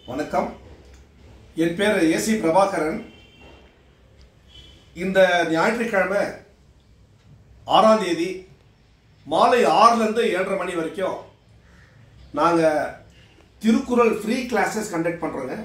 வணக்கம் என் பேர் ஏசி பிரபாகரன் இந்த ஞாயிற்றுக்கிழமை ஆறாம் தேதி மாலை ஆறுலேருந்து ஏழரை மணி வரைக்கும் நாங்கள் திருக்குறள் ஃப்ரீ கிளாஸஸ் கண்டக்ட் பண்ணுறோங்க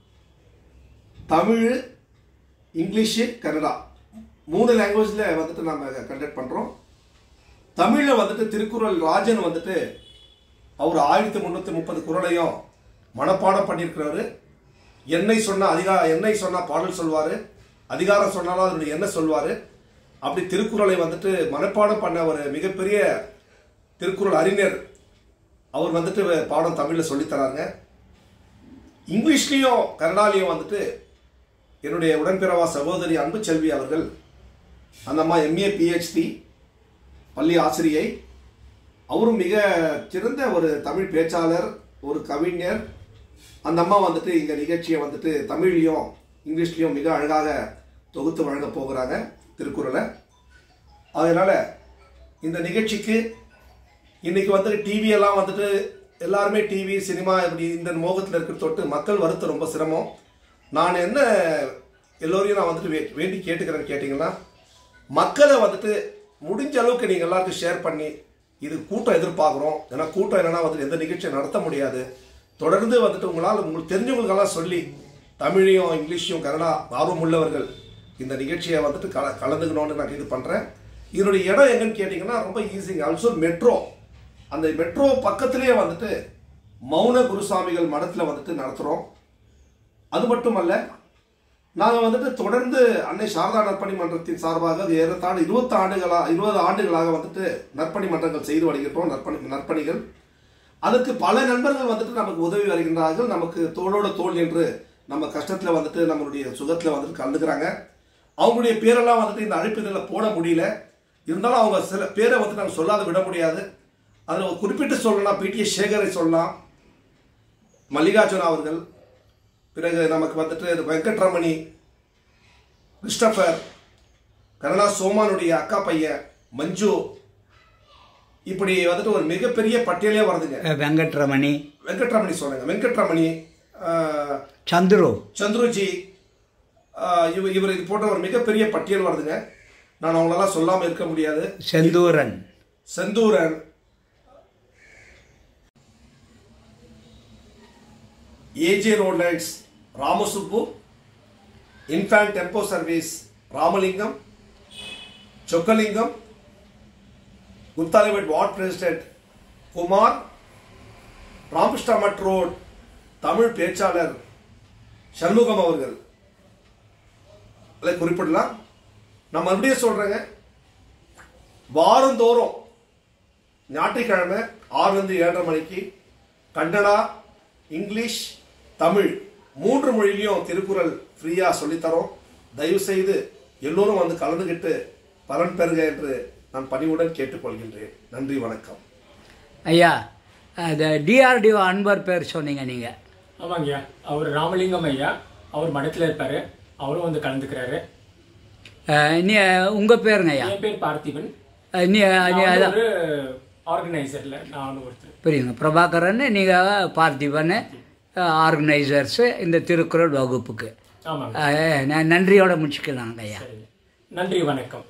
தமிழ் இங்கிலீஷு கன்னடா மூணு லாங்குவேஜில் வந்துட்டு நம்ம கண்டக்ட் பண்ணுறோம் தமிழில் வந்துட்டு திருக்குறள் ராஜன் வந்துட்டு அவர் ஆயிரத்தி முந்நூற்றி முப்பது குறளையும் மனப்பாடம் பண்ணியிருக்கிறாரு என்னை சொன்ன அதிகா என்னை சொன்னா பாடல் சொல்வார் அதிகாரம் சொன்னாலும் அதனுடைய என்ன சொல்வார் அப்படி திருக்குறளை வந்துட்டு மனப்பாடம் பண்ண ஒரு மிகப்பெரிய திருக்குறள் அறிஞர் அவர் வந்துட்டு பாடம் தமிழில் சொல்லித்தராங்க இங்கிலீஷ்லேயும் கன்னடாலையும் வந்துட்டு என்னுடைய உடன்பிறவா சகோதரி அன்பு செல்வி அவர்கள் அந்த அம்மா எம்ஏ பிஹெச்டி பள்ளி ஆசிரியை அவரும் மிக சிறந்த ஒரு தமிழ் பேச்சாளர் ஒரு கவிஞர் அந்த அம்மா வந்துட்டு இந்த நிகழ்ச்சியை வந்துட்டு தமிழ்லையும் இங்கிலீஷ்லையும் மிக அழகாக தொகுத்து வழங்க போகிறாங்க திருக்குறளை அதனால் இந்த நிகழ்ச்சிக்கு இன்னைக்கு வந்து டிவி எல்லாம் வந்துட்டு எல்லாருமே டிவி சினிமா இப்படி இந்த மோகத்தில் இருக்கிற தொட்டு மக்கள் வருத்த ரொம்ப சிரமம் நான் என்ன எல்லோரையும் நான் வந்துட்டு வே- வேண்டி கேட்டுக்கிறேன்னு கேட்டிங்கன்னா மக்களை வந்துட்டு முடிஞ்ச அளவுக்கு நீங்கள் எல்லாருக்கும் ஷேர் பண்ணி இது கூட்டம் எதிர்பார்க்குறோம் ஏன்னா கூட்டம் என்னன்னா வந்துட்டு எந்த நிகழ்ச்சியும் நடத்த முடியாது தொடர்ந்து வந்துட்டு உங்களால் உங்களுக்கு தெரிஞ்சவங்களுக்கெல்லாம் சொல்லி தமிழையும் இங்கிலீஷையும் கன்னடா ஆர்வம் உள்ளவர்கள் இந்த நிகழ்ச்சியை வந்துட்டு கல கலந்துக்கணும்னு நான் இது பண்ணுறேன் இதனுடைய இடம் எங்கன்னு கேட்டிங்கன்னா ரொம்ப ஈஸிங்க ஆல்சோ மெட்ரோ அந்த மெட்ரோ பக்கத்திலேயே வந்துட்டு மௌன குருசாமிகள் மடத்தில் வந்துட்டு நடத்துகிறோம் அது மட்டுமல்ல நாங்கள் வந்துட்டு தொடர்ந்து அன்னை சாரதா நற்பணி மன்றத்தின் சார்பாக ஏறத்தாழ இருபத்தி ஆண்டுகளாக இருபது ஆண்டுகளாக வந்துட்டு நற்பணி மன்றங்கள் செய்து வருகின்றோம் நற்பணி நற்பணிகள் அதுக்கு பல நண்பர்கள் வந்துட்டு நமக்கு உதவி வருகின்றார்கள் நமக்கு தோளோட தோள் என்று நம்ம கஷ்டத்தில் வந்துட்டு நம்மளுடைய சுகத்தில் வந்துட்டு கலந்துக்கிறாங்க அவங்களுடைய பேரெல்லாம் வந்துட்டு இந்த அழைப்பிதழில் போட முடியல இருந்தாலும் அவங்க சில பேரை வந்துட்டு நாங்கள் சொல்லாத விட முடியாது அதில் குறிப்பிட்டு சொல்லலாம் பிடிஏ சேகரை சொல்லலாம் மல்லிகார்ஜுன அவர்கள் பிறகு நமக்கு வந்துட்டு வெங்கட்ரமணி கிறிஸ்டபர் கருணா சோமானுடைய அக்கா பையன் மஞ்சு இப்படி வந்துட்டு ஒரு மிகப்பெரிய பட்டியலே வருதுங்க வெங்கட்ரமணி வெங்கட்ரமணி சொன்னாங்க வெங்கட்ரமணி ஆஹ், சந்துரு சந்துருஜி ஆஹ், இவர் இவர் இது போன்ற ஒரு மிகப்பெரிய பட்டியல் வருதுங்க நான் அவங்களெல்லாம் சொல்லாமல் இருக்க முடியாது Senthooran Senthooran AJ road lights Ramasubbu infant tempo service Ramalingam Chockalingam குத்தாலிமெட் ward president Kumar Ramakrishna Mutt road Tamil பேச்சாளர் சண்முகம் அவர்கள் அதை குறிப்பிடலாம் நான் மறுபடியும் சொல்றேங்க வாரந்தோறும் ஞாயிற்றுக்கிழமை ஆறுலேருந்து ஏழரை மணிக்கு கன்னடா இங்கிலீஷ் தமிழ் மூன்று மொழியிலையும் திருக்குறள் ஃப்ரீயாக சொல்லித்தரோம் தயவு செய்து எல்லோரும் வந்து கலந்துக்கிட்டு பலன் பெறுக என்று நான் பணிவுடன் கேட்டுக்கொள்கின்றேன் நன்றி வணக்கம் ஐயா அது டிஆர்டிஓ அன்பர் பேர் சொன்னீங்க நீங்கள் ஆமாங்கய்யா அவர் ராமலிங்கம் ஐயா அவர் மடத்தில் இருப்பாரு அவரும் வந்து கலந்துக்கிறாரு நீ உங்கள் பேருங்க ஐயா என் பேர் பார்த்திபன் அஹ், நீ நான் நீ வந்து அதான் ஒரு ஆர்கனைசர்ல நான் ஒருத்தர் புரியுங்க பிரபாகரன் நீங்கள் பார்த்திபன் ஆர்கனைசர்ஸு இந்த திருக்குறள் வகுப்புக்கு ஆமாங்க அஹ், நான் நன்றியோட முடிச்சுக்கலாங்க ஐயா சரி நன்றி வணக்கம்